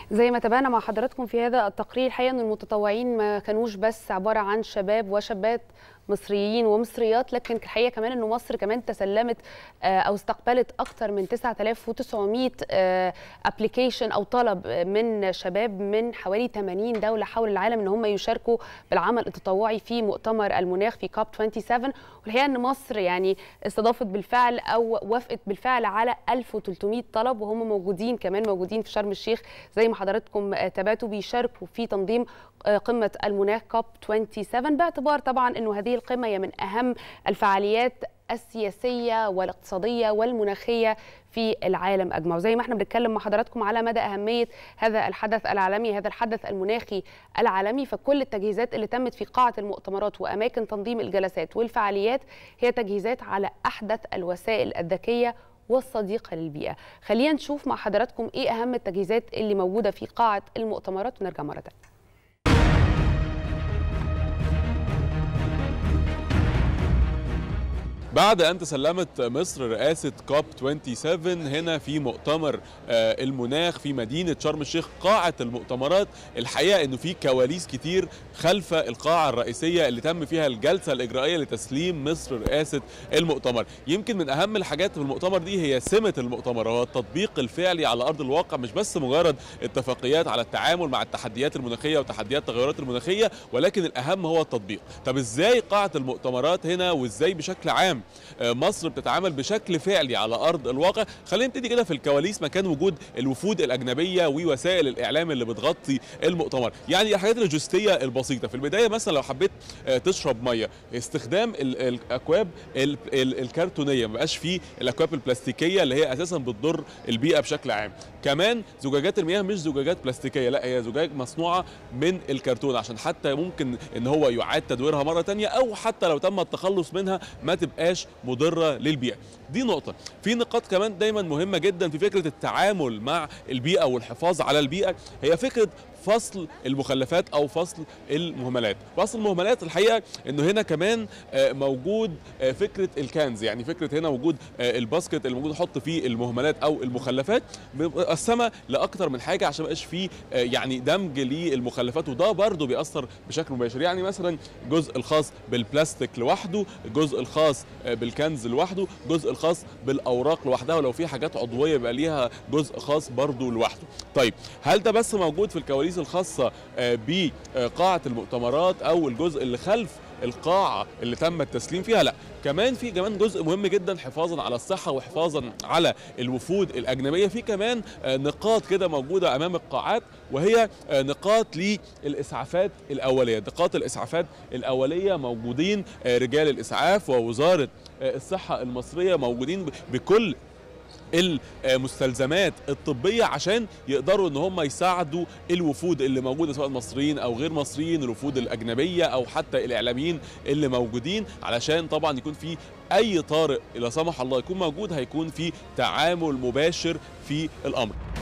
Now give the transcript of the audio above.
زي ما تابعنا مع حضراتكم في هذا التقرير الحقيقه ان المتطوعين ما كانوش بس عباره عن شباب وشابات مصريين ومصريات لكن الحقيقه كمان انه مصر كمان تسلمت او استقبلت اكثر من 9900 ابلكيشن او طلب من شباب من حوالي 80 دوله حول العالم ان هم يشاركوا بالعمل التطوعي في مؤتمر المناخ في كوب 27 والحقيقه ان مصر يعني استضافت بالفعل او وافقت بالفعل على 1300 طلب وهم موجودين كمان موجودين في شرم الشيخ زي ما حضراتكم تابعتوا بيشاركوا في تنظيم قمه المناخ كوب 27 باعتبار طبعا انه هذه القمه هي من اهم الفعاليات السياسيه والاقتصاديه والمناخيه في العالم اجمع وزي ما احنا بنتكلم مع حضراتكم على مدى اهميه هذا الحدث العالمي هذا الحدث المناخي العالمي فكل التجهيزات اللي تمت في قاعه المؤتمرات واماكن تنظيم الجلسات والفعاليات هي تجهيزات على احدث الوسائل الذكيه والصديقة للبيئة خلينا نشوف مع حضراتكم ايه اهم التجهيزات اللي موجودة في قاعة المؤتمرات ونرجع مرة تانية بعد أن تسلمت مصر رئاسة كوب 27 هنا في مؤتمر المناخ في مدينة شرم الشيخ قاعة المؤتمرات الحقيقة أنه في كواليس كتير خلف القاعة الرئيسية اللي تم فيها الجلسة الإجرائية لتسليم مصر رئاسة المؤتمر يمكن من أهم الحاجات في المؤتمر دي هي سمة المؤتمر هو التطبيق الفعلي على أرض الواقع مش بس مجرد اتفاقيات على التعامل مع التحديات المناخية وتحديات التغيرات المناخية ولكن الأهم هو التطبيق طب إزاي قاعة المؤتمرات هنا وإزاي بشكل عام مصر بتتعامل بشكل فعلي على ارض الواقع خلينا نبتدي كده في الكواليس مكان وجود الوفود الاجنبيه ووسائل الاعلام اللي بتغطي المؤتمر يعني الحاجات اللوجستيه البسيطه في البدايه مثلا لو حبيت تشرب ميه استخدام الاكواب الكرتونيه ما بقاش فيه الاكواب البلاستيكيه اللي هي اساسا بتضر البيئه بشكل عام كمان زجاجات المياه مش زجاجات بلاستيكيه لا هي زجاج مصنوعه من الكرتون عشان حتى ممكن ان هو يعاد تدويرها مره ثانيه او حتى لو تم التخلص منها ما تبقاش مضره للبيئه دي نقطه في نقاط كمان دايما مهمه جدا في فكره التعامل مع البيئه والحفاظ على البيئه هي فكره فصل المخلفات او فصل المهملات فصل المهملات الحقيقه انه هنا كمان موجود فكره الكنز يعني فكره هنا وجود الباسكت اللي موجود احط فيه المهملات او المخلفات مقسمه لاكتر من حاجه عشان ما يبقاش فيه يعني دمج للمخلفات وده برضه بيأثر بشكل مباشر يعني مثلا الجزء الخاص بالبلاستيك لوحده الجزء الخاص بالكنز لوحده الجزء الخاص بالاوراق لوحدها ولو في حاجات عضويه يبقى ليها جزء خاص برضه لوحده طيب هل ده بس موجود في الكواليس الخاصه بقاعه المؤتمرات او الجزء اللي خلف القاعة اللي تم التسليم فيها لا كمان في كمان جزء مهم جدا حفاظا على الصحة وحفاظا على الوفود الأجنبية في كمان نقاط كده موجودة أمام القاعات وهي نقاط للإسعافات الأولية نقاط الإسعافات الأولية موجودين رجال الإسعاف ووزارة الصحة المصرية موجودين بكل المستلزمات الطبيه عشان يقدروا ان هم يساعدوا الوفود اللي موجوده سواء مصريين او غير مصريين الوفود الاجنبيه او حتى الاعلاميين اللي موجودين علشان طبعا يكون في اي طارئ لا سمح الله يكون موجود هيكون في تعامل مباشر في الامر